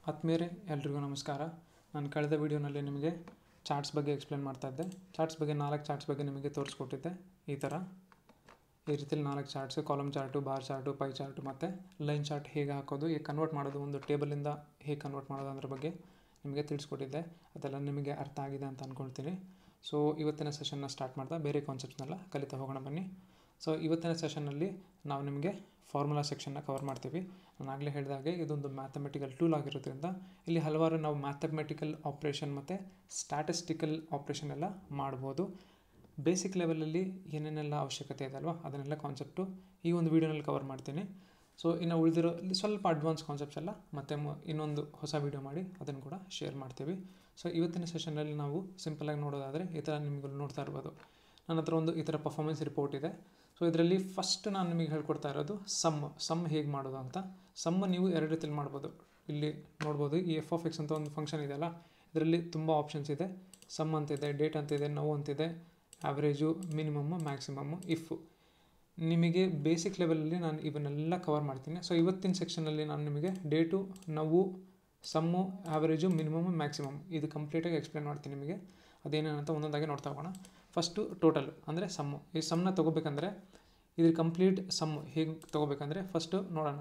ಆತ್ಮೀಯರೇ ಎಲ್ರಿಗೂ ನಮಸ್ಕಾರ ನಾನು ಕಳೆದ ವಿಡಿಯೋನಲ್ಲಿ ನಿಮಗೆ ಚಾರ್ಟ್ಸ್ ಬಗ್ಗೆ ಎಕ್ಸ್ಪ್ಲೇನ್ ಮಾಡ್ತಾ ಇದ್ದೆ ಚಾರ್ಟ್ಸ್ ಬಗ್ಗೆ ನಾಲ್ಕು ಚಾರ್ಟ್ಸ್ ಬಗ್ಗೆ ನಿಮಗೆ ತೋರಿಸ್ಕೊಟ್ಟಿದ್ದೆ ಈ ಥರ ಈ ರೀತಿಲಿ ನಾಲ್ಕು charts column chart bar chart pie chart ಮತ್ತು ಲೈನ್ ಚಾರ್ಟ್ ಹೇಗೆ ಹಾಕೋದು ಹೇಗೆ ಕನ್ವರ್ಟ್ ಮಾಡೋದು ಒಂದು ಟೇಬಲಿಂದ ಹೇಗೆ ಕನ್ವರ್ಟ್ ಮಾಡೋದು ಅದ್ರ ಬಗ್ಗೆ ನಿಮಗೆ ತಿಳಿಸ್ಕೊಟ್ಟಿದ್ದೆ ಅದೆಲ್ಲ ನಿಮಗೆ ಅರ್ಥ ಆಗಿದೆ ಅಂತ ಅಂದ್ಕೊಳ್ತೀನಿ ಸೊ ಇವತ್ತಿನ ಸೆಷನ್ನ ಸ್ಟಾರ್ಟ್ ಮಾಡ್ತಾ ಬೇರೆ ಕಾನ್ಸೆಪ್ಟ್ಸ್ನೆಲ್ಲ ಕಲಿತಾ ಹೋಗೋಣ ಬನ್ನಿ ಸೊ ಇವತ್ತಿನ ಸೆಷನ್ನಲ್ಲಿ ನಾವು ನಿಮಗೆ ಫಾರ್ಮುಲಾ ಸೆಕ್ಷನ್ನ ಕವರ್ ಮಾಡ್ತೀವಿ ನಾನು ಆಗಲೇ ಹೇಳಿದಾಗೆ ಇದೊಂದು ಮ್ಯಾಥಮೆಟಿಕಲ್ ಟೂಲ್ ಆಗಿರೋದ್ರಿಂದ ಇಲ್ಲಿ ಹಲವಾರು ನಾವು ಮ್ಯಾಥಮೆಟಿಕಲ್ ಆಪ್ರೇಷನ್ ಮತ್ತು ಸ್ಟ್ಯಾಟಿಸ್ಟಿಕಲ್ ಆಪ್ರೇಷನ್ ಎಲ್ಲ ಮಾಡ್ಬೋದು ಬೇಸಿಕ್ ಲೆವೆಲಲ್ಲಿ ಏನೇನೆಲ್ಲ ಅವಶ್ಯಕತೆ ಇದೆ ಅಲ್ವಾ ಅದನ್ನೆಲ್ಲ ಕಾನ್ಸೆಪ್ಟು ಈ ಒಂದು ವೀಡಿಯೋನಲ್ಲಿ ಕವರ್ ಮಾಡ್ತೀನಿ ಸೊ ಇನ್ನು ಉಳಿದಿರೋ ಇಲ್ಲಿ ಸ್ವಲ್ಪ ಅಡ್ವಾನ್ಸ್ ಕಾನ್ಸೆಪ್ಟ್ಸ್ ಎಲ್ಲ ಮತ್ತೆ ಮ- ಇನ್ನೊಂದು ಹೊಸ ವೀಡಿಯೋ ಮಾಡಿ ಅದನ್ನು ಕೂಡ ಶೇರ್ ಮಾಡ್ತೀವಿ ಸೊ ಇವತ್ತಿನ ಸೆಷನ್ನಲ್ಲಿ ನಾವು ಸಿಂಪಲಾಗಿ ನೋಡೋದಾದರೆ ಈ ಥರ ನಿಮಗೆ ನೋಡ್ತಾ ಇರ್ಬೋದು ನನ್ನ ಹತ್ರ ಒಂದು ಈ ಥರ ಪರ್ಫಾರ್ಮೆನ್ಸ್ ರಿಪೋರ್ಟ್ ಇದೆ ಸೊ ಇದರಲ್ಲಿ ಫಸ್ಟ್ ನಾನು ನಿಮಗೆ ಹೇಳ್ಕೊಡ್ತಾ ಇರೋದು ಸಮ್ ಸಮ್ ಹೇಗೆ ಮಾಡೋದು ಅಂತ ಸಮ್ ನೀವು ಎರಡು ರೀತಿಯಲ್ಲಿ ಮಾಡ್ಬೋದು ಇಲ್ಲಿ ನೋಡ್ಬೋದು ಈ ಎಫ್ ಆಫ್ ಎಕ್ಸ್ ಅಂತ ಒಂದು ಫಂಕ್ಷನ್ ಇದೆಯಲ್ಲ ಇದರಲ್ಲಿ ತುಂಬ ಆಪ್ಷನ್ಸ್ ಇದೆ ಸಮ್ ಅಂತಿದೆ ಡೇಟ್ ಅಂತಿದೆ ನೌ ಅಂತಿದೆ ಆವ್ರೇಜು ಮಿನಿಮಮ್ಮು ಮ್ಯಾಕ್ಸಿಮಮ್ಮು ಇಫ್ ನಿಮಗೆ ಬೇಸಿಕ್ ಲೆವೆಲಲ್ಲಿ ನಾನು ಇವನ್ನೆಲ್ಲ ಕವರ್ ಮಾಡ್ತೀನಿ ಸೊ ಇವತ್ತಿನ ಸೆಕ್ಷನಲ್ಲಿ ನಾನು ನಿಮಗೆ ಡೇಟು ನಾವು ಸಮ್ಮು ಆವ್ರೇಜು ಮಿನಿಮಮ್ ಮ್ಯಾಕ್ಸಿಮಮ್ ಇದು ಕಂಪ್ಲೀಟಾಗಿ ಎಕ್ಸ್ಪ್ಲೇನ್ ಮಾಡ್ತೀನಿ ನಿಮಗೆ ಅದೇನೇನಂತ ಒಂದೊಂದಾಗಿ ನೋಡ್ತಾ ಹೋಗೋಣ ಫಸ್ಟು ಟೋಟಲ್ ಅಂದರೆ ಸಮ್ಮು ಈ ಸಮ್ನ ತೊಗೋಬೇಕಂದ್ರೆ ಇದ್ರ ಕಂಪ್ಲೀಟ್ ಸಮ್ ಹೇಗೆ ತೊಗೋಬೇಕಂದ್ರೆ ಫಸ್ಟು ನೋಡೋಣ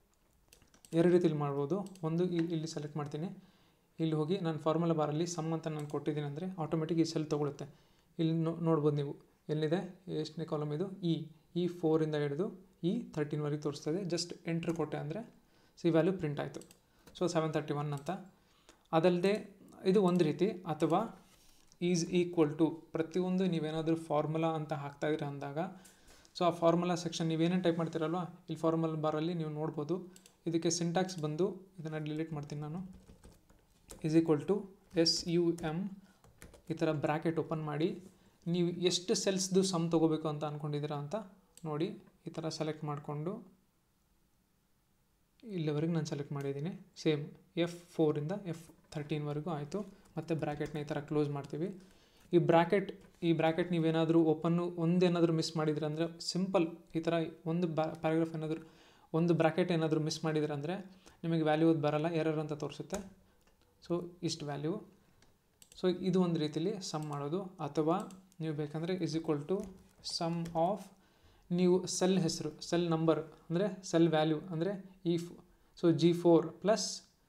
ಎರಡು ರೀತಿಲಿ ಮಾಡ್ಬೋದು ಒಂದು ಇ- ಇಲ್ಲಿ ಸೆಲೆಕ್ಟ್ ಮಾಡ್ತೀನಿ ಇಲ್ಲಿ ಹೋಗಿ ನಾನು ಫಾರ್ಮುಲಾ ಬಾರಲ್ಲಿ ಸಮ್ ಅಂತ ನಾನು ಕೊಟ್ಟಿದ್ದೀನಿ ಅಂದರೆ ಆಟೋಮೆಟಿಕ್ ಈ ಸೆಲ್ ತೊಗೊಳುತ್ತೆ ಇಲ್ಲಿ ನೋ ನೋಡ್ಬೋದು ನೀವು ಎಲ್ಲಿದೆ ಎಷ್ಟನೇ ಕಾಲಮ್ ಇದು ಇ ಇ ಫೋರಿಂದ ಹಿಡಿದು ಇ ತರ್ಟೀನ್ವರೆಗೆ ತೋರಿಸ್ತದೆ ಜಸ್ಟ್ ಎಂಟ್ರ್ ಕೊಟ್ಟೆ ಅಂದರೆ ಸಿ ವ್ಯಾಲ್ಯೂ ಪ್ರಿಂಟ್ ಆಯಿತು ಸೊ ಸೆವೆನ್ ತರ್ಟಿ ಒನ್ ಅಂತ ಅದಲ್ಲದೆ ಇದು ಒಂದು ರೀತಿ ಅಥವಾ ಈಸ್ ಈಕ್ವಲ್ ಟು ಪ್ರತಿಯೊಂದು ನೀವೇನಾದರೂ ಫಾರ್ಮುಲಾ ಅಂತ ಹಾಕ್ತಾ ಇದ್ದೀರಾ ಅಂದಾಗ ಸೊ ಆ ಫಾರ್ಮುಲಾ ಸೆಕ್ಷನ್ ನೀವೇನೇನು ಟೈಪ್ ಮಾಡ್ತೀರಲ್ವ ಇಲ್ಲಿ ಫಾರ್ಮುಲಾ ಬಾರಲ್ಲಿ ನೀವು ನೋಡ್ಬೋದು ಇದಕ್ಕೆ ಸಿಂಟ್ಯಾಕ್ಸ್ ಬಂದು ಇದನ್ನು ಡಿಲೀಟ್ ಮಾಡ್ತೀನಿ ನಾನು is equal to S U M ಈ ಥರ ಬ್ರ್ಯಾಕೆಟ್ ಓಪನ್ ಮಾಡಿ ನೀವು ಎಷ್ಟು ಸೆಲ್ಸ್ದು ಸಮ್ ತೊಗೋಬೇಕು ಅಂತ ಅಂದ್ಕೊಂಡಿದ್ದೀರಾ ಅಂತ ನೋಡಿ ಈ ಥರ ಸೆಲೆಕ್ಟ್ ಮಾಡಿಕೊಂಡು ಇಲ್ಲಿವರೆಗೆ ನಾನು ಸೆಲೆಕ್ಟ್ ಮಾಡಿದ್ದೀನಿ ಸೇಮ್ ಎಫ್ ಫೋರಿಂದ ಎಫ್ ತರ್ಟೀನ್ವರೆಗೂ ಆಯಿತು ಮತ್ತು ಬ್ರ್ಯಾಕೆಟ್ನ ಈ ಥರ ಕ್ಲೋಸ್ ಮಾಡ್ತೀವಿ ಈ ಬ್ರ್ಯಾಕೆಟ್ ಈ ಬ್ರ್ಯಾಕೆಟ್ ನೀವೇನಾದರೂ ಓಪನ್ನು ಒಂದೇನಾದರೂ ಮಿಸ್ ಮಾಡಿದ್ರೆ ಅಂದರೆ ಸಿಂಪಲ್ ಈ ಥರ ಒಂದು ಪ್ಯಾರಾಗ್ರಾಫ್ ಏನಾದರೂ ಒಂದು ಬ್ರ್ಯಾಕೆಟ್ ಏನಾದರೂ ಮಿಸ್ ಮಾಡಿದ್ರೆ ಅಂದರೆ ನಿಮಗೆ ವ್ಯಾಲ್ಯೂ ಬರಲ್ಲ ಎರರ್ ಅಂತ ತೋರಿಸುತ್ತೆ ಸೊ ಇಷ್ಟು ವ್ಯಾಲ್ಯೂ ಸೊ ಇದು ಒಂದು ರೀತಿಲಿ ಸಮ್ ಮಾಡೋದು ಅಥವಾ ನೀವು ಬೇಕಂದರೆ is equal to sum of ನೀವು ಸೆಲ್ ಹೆಸರು ಸೆಲ್ ನಂಬರ್ ಅಂದರೆ ಸೆಲ್ ವ್ಯಾಲ್ಯೂ ಅಂದರೆ ಈ so G four plus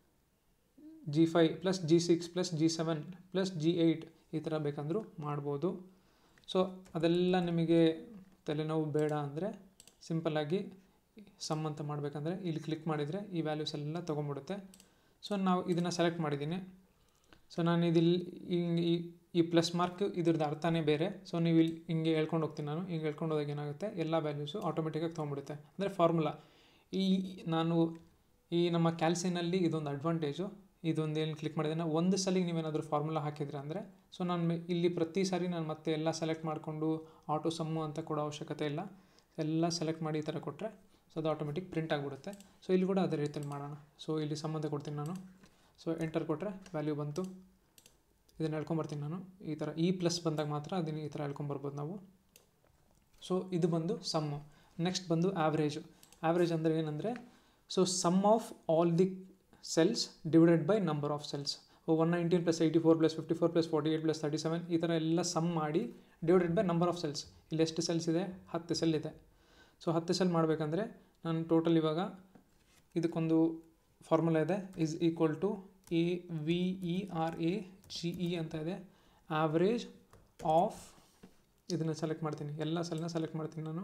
G five plus G six plus G seven plus G eight ಈ ಥರ ಬೇಕಂದ್ರೂ ಮಾಡ್ಬೋದು ಸೊ ಅದೆಲ್ಲ ನಿಮಗೆ ತಲೆನೋವು ಬೇಡ ಅಂದರೆ ಸಿಂಪಲ್ಲಾಗಿ ಸಮ್ ಅಂತ ಮಾಡಬೇಕಂದ್ರೆ ಇಲ್ಲಿ ಕ್ಲಿಕ್ ಮಾಡಿದರೆ ಈ ವ್ಯಾಲ್ಯೂಸ್ ಎಲ್ಲ ತೊಗೊಂಬಿಡುತ್ತೆ ಸೊ ನಾವು ಇದನ್ನು ಸೆಲೆಕ್ಟ್ ಮಾಡಿದ್ದೀನಿ ಸೊ ನಾನು ಇದಿಲ್ಲಿ ಹಿಂಗೆ ಈ ಈ ಪ್ಲಸ್ ಮಾರ್ಕ್ ಇದ್ರದ್ದು ಅರ್ಥನೇ ಬೇರೆ ಸೊ ನೀವು ಇಲ್ಲಿ ಹಿಂಗೆ ಹೇಳ್ಕೊಂಡು ಹೋಗ್ತೀನಿ ನಾನು ಹಿಂಗೆ ಹೇಳ್ಕೊಂಡು ಹೋದಾಗ ಏನಾಗುತ್ತೆ ಎಲ್ಲ ವ್ಯಾಲ್ಯೂಸು ಆಟೋಮೆಟಿಕಾಗಿ ತೊಗೊಂಬಿಡುತ್ತೆ ಅಂದರೆ ಫಾರ್ಮುಲಾ ಈ ನಾನು ಈ ನಮ್ಮ ಕ್ಯಾಲ್ಸಿನಲ್ಲಿ ಇದೊಂದು ಅಡ್ವಾಂಟೇಜು ಇದೊಂದು ಏನು ಕ್ಲಿಕ್ ಮಾಡಿದ್ರೆ ಒಂದು ಸಲಿಗೆ ನೀವೇನಾದರೂ ಫಾರ್ಮುಲಾ ಹಾಕಿದ್ರೆ ಅಂದರೆ ಸೊ ನಾನು ಮೆ- ಇಲ್ಲಿ ಪ್ರತಿ ಸಾರಿ ನಾನು ಮತ್ತೆ ಎಲ್ಲ ಸೆಲೆಕ್ಟ್ ಮಾಡಿಕೊಂಡು ಆಟೋ ಸಮ್ಮು ಅಂತ ಕೊಡೋ ಅವಶ್ಯಕತೆ ಇಲ್ಲ ಎಲ್ಲ ಸೆಲೆಕ್ಟ್ ಮಾಡಿ ಈ ಥರ ಕೊಟ್ಟರೆ ಸೊ ಅದು ಆಟೋಮೆಟಿಕ್ ಪ್ರಿಂಟ್ ಆಗಿಬಿಡುತ್ತೆ ಸೊ ಇಲ್ಲಿ ಕೂಡ ಅದೇ ರೀತಿಯಲ್ಲಿ ಮಾಡೋಣ ಸೊ ಇಲ್ಲಿ ಸಂಬಂಧ ಕೊಡ್ತೀನಿ ನಾನು ಸೊ ಎಂಟರ್ ಕೊಟ್ಟರೆ ವ್ಯಾಲ್ಯೂ ಬಂತು ಇದನ್ನು ಹೇಳ್ಕೊಂಬರ್ತೀನಿ ನಾನು ಈ ಥರ ಇ ಪ್ಲಸ್ ಬಂದಾಗ ಮಾತ್ರ ಅದನ್ನು ಈ ಥರ ಹೇಳ್ಕೊಂಬರ್ಬೋದು ನಾವು ಸೊ ಇದು ಬಂದು ಸಮ್ಮು ನೆಕ್ಸ್ಟ್ ಬಂದು ಆವ್ರೇಜು ಆವ್ರೇಜ್ ಅಂದರೆ ಏನಂದರೆ so sum of all the cells divided by number of cells one nineteen plus eighty four plus fifty four plus forty eight plus thirty seven ಈ ಥರ ಎಲ್ಲ ಸಮ್ ಮಾಡಿ divided by number of cells ಇಲ್ಲಿ ಎಷ್ಟು cells ಇದೆ ಹತ್ತು cell ಇದೆ so ಹತ್ತು ಸೆಲ್ ಮಾಡಬೇಕಂದ್ರೆ ನಾನು ಟೋಟಲ್ ಇವಾಗ ಇದಕ್ಕೊಂದು ಫಾರ್ಮುಲಾ ಇದೆ is equal to A V E R A G E ಅಂತ ಇದೆ ಆವ್ರೇಜ್ ಆಫ್ ಇದನ್ನು ಸೆಲೆಕ್ಟ್ ಮಾಡ್ತೀನಿ ಎಲ್ಲ ಸೆಲ್ನ ಸೆಲೆಕ್ಟ್ ಮಾಡ್ತೀನಿ ನಾನು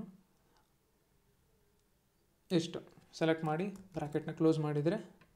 ಎಷ್ಟು ಸೆಲೆಕ್ಟ್ ಮಾಡಿ ಬ್ರ್ಯಾಕೆಟ್ನ ಕ್ಲೋಸ್ ಮಾಡಿದರೆ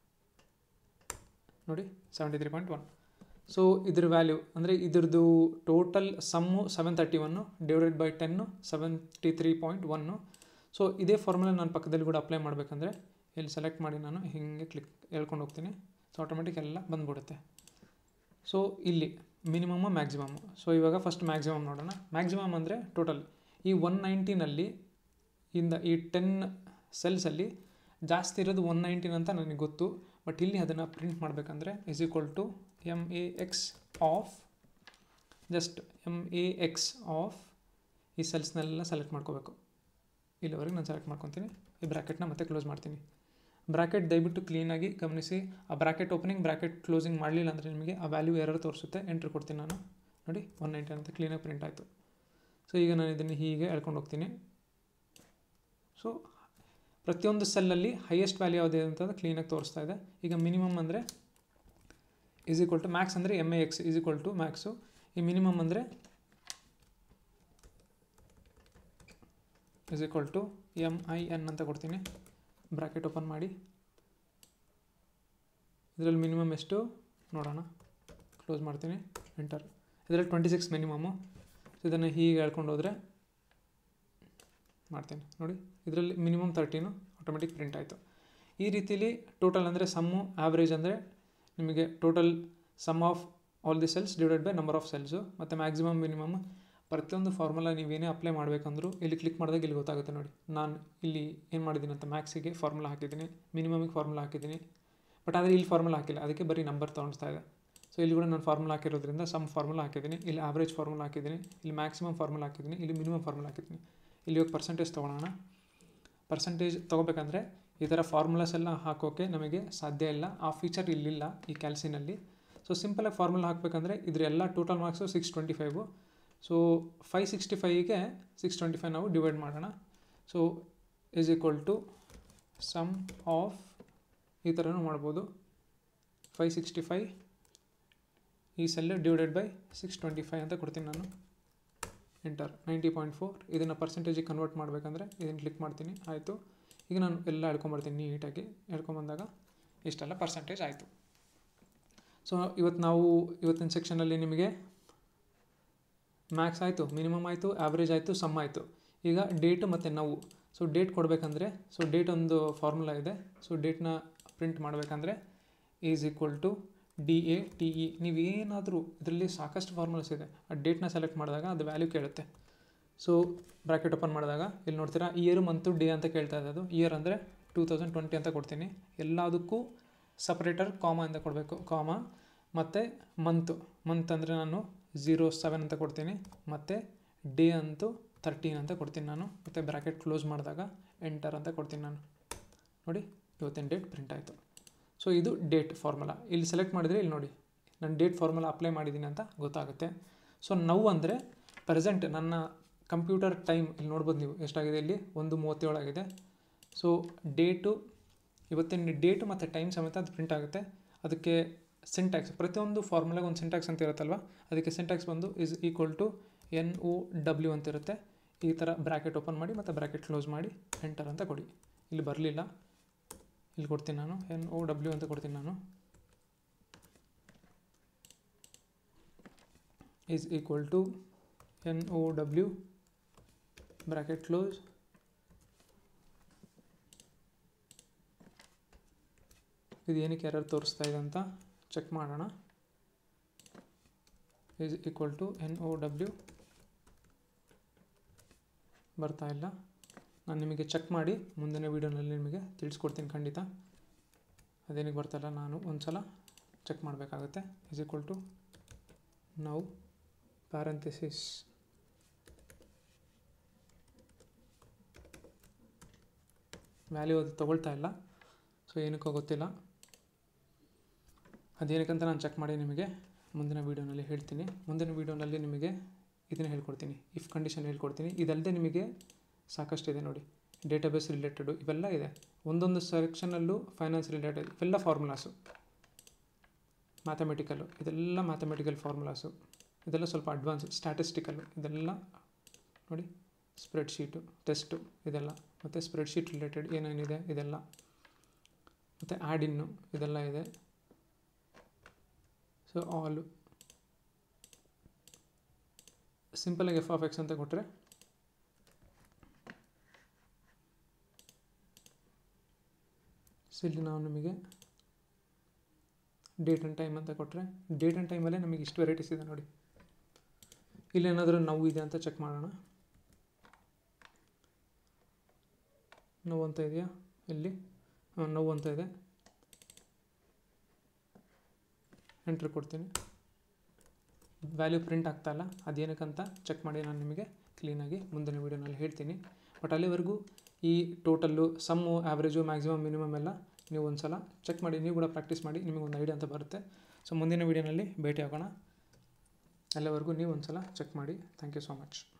ನೋಡಿ seventy three point one so ಇದ್ರ ವ್ಯಾಲ್ಯೂ ಅಂದರೆ ಇದ್ರದ್ದು total sum seven thirty one divided by ten seventy three point one so ಇದೇ ಫಾರ್ಮುಲಾ ನಾನು ಪಕ್ಕದಲ್ಲಿ ಕೂಡ ಅಪ್ಲೈ ಮಾಡಬೇಕಂದ್ರೆ ಇಲ್ಲಿ ಸೆಲೆಕ್ಟ್ ಮಾಡಿ ನಾನು ಹಿಂಗೆ ಕ್ಲಿಕ್ ಹೇಳ್ಕೊಂಡು ಹೋಗ್ತೀನಿ ಸೊ ಆಟೋಮೆಟಿಕ್ ಎಲ್ಲ ಬಂದ್ಬಿಡುತ್ತೆ ಸೊ ಇಲ್ಲಿ ಮಿನಿಮಮ್ಮು ಮ್ಯಾಕ್ಸಿಮಮ್ಮು ಸೊ ಇವಾಗ ಫಸ್ಟ್ ಮ್ಯಾಕ್ಸಿಮಮ್ ನೋಡೋಣ ಮ್ಯಾಕ್ಸಿಮಮ್ ಅಂದರೆ ಟೋಟಲ್ ಈ ಒನ್ ನೈಂಟಿನಲ್ಲಿ ಇಂದ ಈ ಟೆನ್ ಸೆಲ್ಸಲ್ಲಿ ಜಾಸ್ತಿ ಇರೋದು ಒನ್ ನೈಂಟೀನ್ ಅಂತ ನನಗೆ ಗೊತ್ತು ಬಟ್ ಇಲ್ಲಿ ಅದನ್ನು ಪ್ರಿಂಟ್ ಮಾಡಬೇಕಂದ್ರೆ is equal to M A X of just M A X of ಈ ಸೆಲ್ಸ್ನೆಲ್ಲ ಸೆಲೆಕ್ಟ್ ಮಾಡ್ಕೋಬೇಕು ಇಲ್ಲಿವರೆಗೆ ನಾನು ಸೆಲೆಕ್ಟ್ ಮಾಡ್ಕೊತೀನಿ ಈ ಬ್ರ್ಯಾಕೆಟ್ನ ಮತ್ತೆ ಕ್ಲೋಸ್ ಮಾಡ್ತೀನಿ ಬ್ರ್ಯಾಕೆಟ್ ದಯವಿಟ್ಟು ಕ್ಲೀನಾಗಿ ಗಮನಿಸಿ ಆ ಬ್ರ್ಯಾಕೆಟ್ ಓಪನಿಂಗ್ ಬ್ರ್ಯಾಕೆಟ್ ಕ್ಲೋಸಿಂಗ್ ಮಾಡಲಿಲ್ಲ ಅಂದರೆ ನಿಮಗೆ ಆ ವ್ಯಾಲ್ಯೂ ಎರರ್ ತೋರಿಸುತ್ತೆ ಎಂಟ್ರಿ ಕೊಡ್ತೀನಿ ನಾನು ನೋಡಿ ಒನ್ ನೈಂಟಿ ಅಂತ ಕ್ಲೀನಾಗಿ ಪ್ರಿಂಟ್ ಆಯಿತು ಸೊ ಈಗ ನಾನು ಇದನ್ನು ಹೀಗೆ ಎಳ್ಕೊಂಡು ಹೋಗ್ತೀನಿ ಸೊ ಪ್ರತಿಯೊಂದು ಸೆಲ್ಲಲ್ಲಿ ಹೈಯೆಸ್ಟ್ ವ್ಯಾಲ್ಯೂ ಯಾವುದಿದೆ ಅಂತ ಕ್ಲೀನಾಗಿ ತೋರಿಸ್ತಾ ಇದೆ ಈಗ ಮಿನಿಮಮ್ ಅಂದರೆ ಈಸ್ ಈಕ್ವಲ್ ಟು ಮ್ಯಾಕ್ಸ್ ಅಂದರೆ M A X is equal to max ಈ ಮಿನಿಮಮ್ ಅಂದರೆ is equal to M I N ಅಂತ ಕೊಡ್ತೀನಿ ಬ್ರ್ಯಾಕೆಟ್ ಓಪನ್ ಮಾಡಿ ಇದರಲ್ಲಿ ಮಿನಿಮಮ್ ಎಷ್ಟು ನೋಡೋಣ ಕ್ಲೋಸ್ ಮಾಡ್ತೀನಿ ಎಂಟರ್ ಇದರಲ್ಲಿ ಟ್ವೆಂಟಿ ಸಿಕ್ಸ್ ಮಿನಿಮಮ್ಮು ಇದನ್ನು ಹೀಗೆ ಹೇಳ್ಕೊಂಡು ಹೋದರೆ ಮಾಡ್ತೀನಿ ನೋಡಿ ಇದರಲ್ಲಿ ಮಿನಿಮಮ್ ತರ್ಟೀನು ಆಟೋಮೆಟಿಕ್ ಪ್ರಿಂಟ್ ಆಯಿತು ಈ ರೀತಿಲಿ ಟೋಟಲ್ ಅಂದರೆ ಸಮ್ಮು ಆವ್ರೇಜ್ ಅಂದರೆ ನಿಮಗೆ total sum of all the cells divided by number of cells ಮತ್ತು ಮ್ಯಾಕ್ಸಿಮಮ್ ಮಿನಿಮಮ್ ಪ್ರತಿಯೊಂದು ಫಾರ್ಮುಲಾ ನೀವೇನೇ ಅಪ್ಲೈ ಮಾಡಬೇಕಂದ್ರೂ ಇಲ್ಲಿ ಕ್ಲಿಕ್ ಮಾಡಿದಾಗ ಇಲ್ಲಿ ಗೊತ್ತಾಗುತ್ತೆ ನೋಡಿ ನಾನು ಇಲ್ಲಿ ಏನು ಮಾಡಿದ್ದೀನಿ ಅಂತ ಮ್ಯಾಕ್ಸಿಗೆ ಫಾರ್ಮುಲಾ ಹಾಕಿದ್ದೀನಿ ಮಿನಿಮಮಿಗೆ ಫಾರ್ಮುಲಾ ಹಾಕಿದ್ದೀನಿ ಬಟ್ ಆದರೆ ಇಲ್ಲಿ ಫಾರ್ಮುಲಾ ಹಾಕಿಲ್ಲ ಅದಕ್ಕೆ ಬರೀ ನಂಬರ್ ತೊಗೊಳ್ತಾ ಇದೆ ಸೊ ಇಲ್ಲಿ ಕೂಡ ನಾನು ಫಾರ್ಮುಲಾ ಹಾಕಿರೋದ್ರಿಂದ ಸಮ್ ಫಾರ್ಮುಲಾ ಹಾಕಿದ್ದೀನಿ ಇಲ್ಲಿ ಆವ್ರೇಜ್ ಫಾರ್ಮುಲಾ ಹಾಕಿದ್ದೀನಿ ಇಲ್ಲಿ ಮ್ಯಾಕ್ಸಿಮಮ್ ಫಾರ್ಮುಲಾ ಹಾಕಿದ್ದೀನಿ ಇಲ್ಲಿ ಮಿನಿಮಮ್ ಫಾರ್ಮುಲಾ ಹಾಕಿದ್ದೀನಿ ಇಲ್ಲಿ ಇವಾಗ ಪರ್ಸೆಂಟೇಜ್ ತೊಗೊಳೋಣ ಪರ್ಸೆಂಟೇಜ್ ತೊಗೋಬೇಕಂದ್ರೆ ಈ ಥರ ಫಾರ್ಮುಲಾಸ್ ಎಲ್ಲ ಹಾಕೋಕ್ಕೆ ನಮಗೆ ಸಾಧ್ಯ ಇಲ್ಲ ಆ ಫೀಚರ್ ಇಲ್ಲಿಲ್ಲ ಈ ಕ್ಯಾಲ್ಸಿನಲ್ಲಿ ಸೊ ಸಿಂಪಲಾಗಿ ಫಾರ್ಮುಲಾ ಹಾಕಬೇಕಂದ್ರೆ ಇದ್ರ ಎಲ್ಲ total marks six twenty five so five sixty ಫೈವ್ಗೆ ಸಿಕ್ಸ್ ಟ್ವೆಂಟಿ ಫೈವ್ ನಾವು ಡಿವೈಡ್ ಮಾಡೋಣ so is equal to sum of ಈ ಥರನೂ ಮಾಡ್ಬೋದು ಫೈವ್ ಸಿಕ್ಸ್ಟಿ ಫೈವ್ ಈ cell divided by six twenty five ಅಂತ ಕೊಡ್ತೀನಿ ನಾನು ಎಂಟರ್ ನೈಂಟಿ ಪಾಯಿಂಟ್ ಫೋರ್ ಇದನ್ನು ಪರ್ಸೆಂಟೇಜಿಗೆ ಕನ್ವರ್ಟ್ ಮಾಡಬೇಕಂದ್ರೆ ಇದನ್ನು ಕ್ಲಿಕ್ ಮಾಡ್ತೀನಿ ಆಯಿತು ಈಗ ನಾನು ಎಲ್ಲ ಹೇಳ್ಕೊಂಬರ್ತೀನಿ ನೀಟಾಗಿ ಹೇಳ್ಕೊಂಬಂದಾಗ ಇಷ್ಟೆಲ್ಲ ಪರ್ಸೆಂಟೇಜ್ ಆಯಿತು ಸೊ ಇವತ್ತು ನಾವು ಇವತ್ತಿನ ಸೆಕ್ಷನಲ್ಲಿ ನಿಮಗೆ ಮ್ಯಾಕ್ಸ್ ಆಯಿತು ಮಿನಿಮಮ್ ಆಯಿತು ಆ್ಯಾವ್ರೇಜ್ ಆಯಿತು ಸಮ್ ಆಯಿತು ಈಗ ಡೇಟು ಮತ್ತು ನಾವು ಸೊ ಡೇಟ್ ಕೊಡಬೇಕಂದ್ರೆ ಸೊ ಡೇಟ್ ಒಂದು ಫಾರ್ಮುಲಾ ಇದೆ ಸೊ ಡೇಟ್ನ ಪ್ರಿಂಟ್ ಮಾಡಬೇಕಂದ್ರೆ is equal to D A T E ನೀವೇನಾದರೂ ಇದರಲ್ಲಿ ಸಾಕಷ್ಟು ಫಾರ್ಮುಲಾಸ್ ಇದೆ ಆ ಡೇಟ್ನ ಸೆಲೆಕ್ಟ್ ಮಾಡಿದಾಗ ಅದು ವ್ಯಾಲ್ಯೂ ಕೇಳುತ್ತೆ ಸೊ ಬ್ರ್ಯಾಕೆಟ್ ಓಪನ್ ಮಾಡಿದಾಗ ಇಲ್ಲಿ ನೋಡ್ತೀರಾ ಇಯರ್ ಮಂತು ಡೇ ಅಂತ ಕೇಳ್ತಾ ಇದೆ ಅದು ಇಯರ್ ಅಂದರೆ ಟೂ ತೌಸಂಡ್ ಟ್ವೆಂಟಿ ಅಂತ ಕೊಡ್ತೀನಿ ಎಲ್ಲದಕ್ಕೂ ಸಪ್ರೇಟರ್ ಕಾಮ ಅಂತ ಕೊಡಬೇಕು ಕಾಮ ಮತ್ತು ಮಂತು ಮಂತ್ ಅಂದರೆ ನಾನು ಝೀರೋ ಸೆವೆನ್ ಅಂತ ಕೊಡ್ತೀನಿ ಮತ್ತು ಡೇ ಅಂತೂ ತರ್ಟೀನ್ ಅಂತ ಕೊಡ್ತೀನಿ ನಾನು ಮತ್ತು ಬ್ರ್ಯಾಕೆಟ್ ಕ್ಲೋಸ್ ಮಾಡಿದಾಗ ಎಂಟರ್ ಅಂತ ಕೊಡ್ತೀನಿ ನಾನು ನೋಡಿ ಇವತ್ತಿನ ಡೇಟ್ ಪ್ರಿಂಟ್ ಆಯಿತು ಸೊ ಇದು ಡೇಟ್ ಫಾರ್ಮುಲಾ ಇಲ್ಲಿ ಸೆಲೆಕ್ಟ್ ಮಾಡಿದರೆ ಇಲ್ಲಿ ನೋಡಿ ನಾನು ಡೇಟ್ ಫಾರ್ಮುಲಾ ಅಪ್ಲೈ ಮಾಡಿದ್ದೀನಿ ಅಂತ ಗೊತ್ತಾಗುತ್ತೆ ಸೊ ನೌ ಅಂದರೆ ಪ್ರೆಸೆಂಟ್ ನನ್ನ ಕಂಪ್ಯೂಟರ್ ಟೈಮ್ ಇಲ್ಲಿ ನೋಡ್ಬೋದು ನೀವು ಎಷ್ಟಾಗಿದೆ ಇಲ್ಲಿ ಒಂದು ಮೂವತ್ತೇಳಾಗಿದೆ ಸೊ ಡೇಟು ಇವತ್ತಿನ ಡೇಟು ಮತ್ತು ಟೈಮ್ ಸಮೇತ ಅದು ಪ್ರಿಂಟ್ ಆಗುತ್ತೆ ಅದಕ್ಕೆ ಸಿಂಟ್ಯಾಕ್ಸ್ ಪ್ರತಿಯೊಂದು ಫಾರ್ಮುಲಾಗೆ ಒಂದು ಸಿಂಟ್ಯಾಕ್ಸ್ ಅಂತ ಇರುತ್ತಲ್ವ ಅದಕ್ಕೆ ಸಿಂಟ್ಯಾಕ್ಸ್ ಬಂದು is equal to N O W ಅಂತ ಇರುತ್ತೆ ಈ ಥರ ಬ್ರ್ಯಾಕೆಟ್ ಓಪನ್ ಮಾಡಿ ಮತ್ತು ಬ್ರ್ಯಾಕೆಟ್ ಕ್ಲೋಸ್ ಮಾಡಿ ಎಂಟರ್ ಅಂತ ಕೊಡಿ ಇಲ್ಲಿ ಬರಲಿಲ್ಲ ಇಲ್ಲಿ ಕೊಡ್ತೀನಿ ನಾನು ಎನ್ ಒ ಡಬ್ಲ್ಯೂ ಅಂತ ಕೊಡ್ತೀನಿ ನಾನು is equal to N O W bracket close ಇದು ಏನಕ್ಕೆ ಎರರ್ ತೋರಿಸ್ತಾ ಇದೆ ಅಂತ ಚೆಕ್ ಮಾಡೋಣ is equal to N O W ಬರ್ತಾ ಇಲ್ಲ ನಾನು ನಿಮಗೆ ಚೆಕ್ ಮಾಡಿ ಮುಂದಿನ ವೀಡಿಯೋನಲ್ಲಿ ನಿಮಗೆ ತಿಳಿಸ್ಕೊಡ್ತೀನಿ ಖಂಡಿತ ಅದೇನಿಗೆ ಬರ್ತಾಯಿಲ್ಲ ನಾನು ಒಂದು ಸಲ ಚೆಕ್ ಮಾಡಬೇಕಾಗುತ್ತೆ ಈಸ್ ಈಕ್ವಲ್ ಟು ನಾವು ಪ್ಯಾರಂಥೆಸಿಸ್ ವ್ಯಾಲ್ಯೂ ಅದು ತೊಗೊಳ್ತಾ ಇಲ್ಲ ಸೊ ಏನಕ್ಕೋ ಗೊತ್ತಿಲ್ಲ ಅದೇನಕ್ಕಂತ ನಾನು ಚೆಕ್ ಮಾಡಿ ನಿಮಗೆ ಮುಂದಿನ ವೀಡಿಯೋನಲ್ಲಿ ಹೇಳ್ತೀನಿ ಮುಂದಿನ ವೀಡಿಯೋನಲ್ಲಿ ನಿಮಗೆ ಇದನ್ನು ಹೇಳ್ಕೊಡ್ತೀನಿ ಇಫ್ ಕಂಡೀಷನ್ ಹೇಳ್ಕೊಡ್ತೀನಿ ಇದಲ್ಲದೆ ನಿಮಗೆ ಸಾಕಷ್ಟು ಇದೆ ನೋಡಿ ಡೇಟಾಬೇಸ್ ರಿಲೇಟೆಡು ಇವೆಲ್ಲ ಇದೆ ಒಂದೊಂದು ಸೆಕ್ಷನಲ್ಲೂ ಫೈನಾನ್ಸ್ ರಿಲೇಟೆಡ್ ಇವೆಲ್ಲ ಫಾರ್ಮುಲಾಸು ಮ್ಯಾಥಮೆಟಿಕಲ್ಲು ಇದೆಲ್ಲ ಮ್ಯಾಥಮೆಟಿಕಲ್ ಫಾರ್ಮುಲಾಸು ಇದೆಲ್ಲ ಸ್ವಲ್ಪ ಅಡ್ವಾನ್ಸ್ ಸ್ಟ್ಯಾಟಿಸ್ಟಿಕಲ್ಲು ಇದೆಲ್ಲ ನೋಡಿ ಸ್ಪ್ರೆಡ್ಶೀಟು ಟೆಸ್ಟು ಇದೆಲ್ಲ ಮತ್ತು ಸ್ಪ್ರೆಡ್ಶೀಟ್ ರಿಲೇಟೆಡ್ ಏನೇನಿದೆ ಇದೆಲ್ಲ ಮತ್ತು ಆ್ಯಡಿನ್ನು ಇದೆಲ್ಲ ಇದೆ ಸೊ ಆಲು ಸಿಂಪಲಾಗಿ ಎಫ್ ಆಫ್ ಎಕ್ಸ್ ಅಂತ ಕೊಟ್ಟರೆ ಸೊ ಇಲ್ಲಿ ನಾವು ನಿಮಗೆ ಡೇಟ್ ಆ್ಯಂಡ್ ಟೈಮ್ ಅಂತ ಕೊಟ್ಟರೆ ಡೇಟ್ ಆ್ಯಂಡ್ ಟೈಮಲ್ಲೇ ನಮಗೆ ಇಷ್ಟು ವೆರೈಟೀಸ್ ಇದೆ ನೋಡಿ ಇಲ್ಲೇನಾದರೂ ನೋವು ಇದೆ ಅಂತ ಚೆಕ್ ಮಾಡೋಣ ನೋವು ಅಂತ ಇದೆಯಾ ಇಲ್ಲಿ ಹಾಂ ನೋವು ಅಂತ ಇದೆ ಎಂಟ್ರಿ ಕೊಡ್ತೀನಿ ವ್ಯಾಲ್ಯೂ ಪ್ರಿಂಟ್ ಆಗ್ತಾ ಇಲ್ಲ ಅದೇನಕ್ಕಂತ ಚೆಕ್ ಮಾಡಿ ನಾನು ನಿಮಗೆ ಕ್ಲೀನಾಗಿ ಮುಂದಿನ ವೀಡಿಯೋನಲ್ಲಿ ಹೇಳ್ತೀನಿ ಬಟ್ ಅಲ್ಲಿವರೆಗೂ ಈ total sum average maximum minimum ಎಲ್ಲ ನೀವು ಒಂದು ಸಲ ಚೆಕ್ ಮಾಡಿ ನೀವು ಕೂಡ ಪ್ರಾಕ್ಟೀಸ್ ಮಾಡಿ ನಿಮಗೊಂದು ಐಡಿಯಾ ಅಂತ ಬರುತ್ತೆ ಸೊ ಮುಂದಿನ ವೀಡಿಯೋನಲ್ಲಿ ಭೇಟಿ ಆಗೋಣ ಅಲ್ಲಿವರೆಗೂ ನೀವು ಒಂದು ಸಲ ಚೆಕ್ ಮಾಡಿ ಥ್ಯಾಂಕ್ ಯು ಸೊ ಮಚ್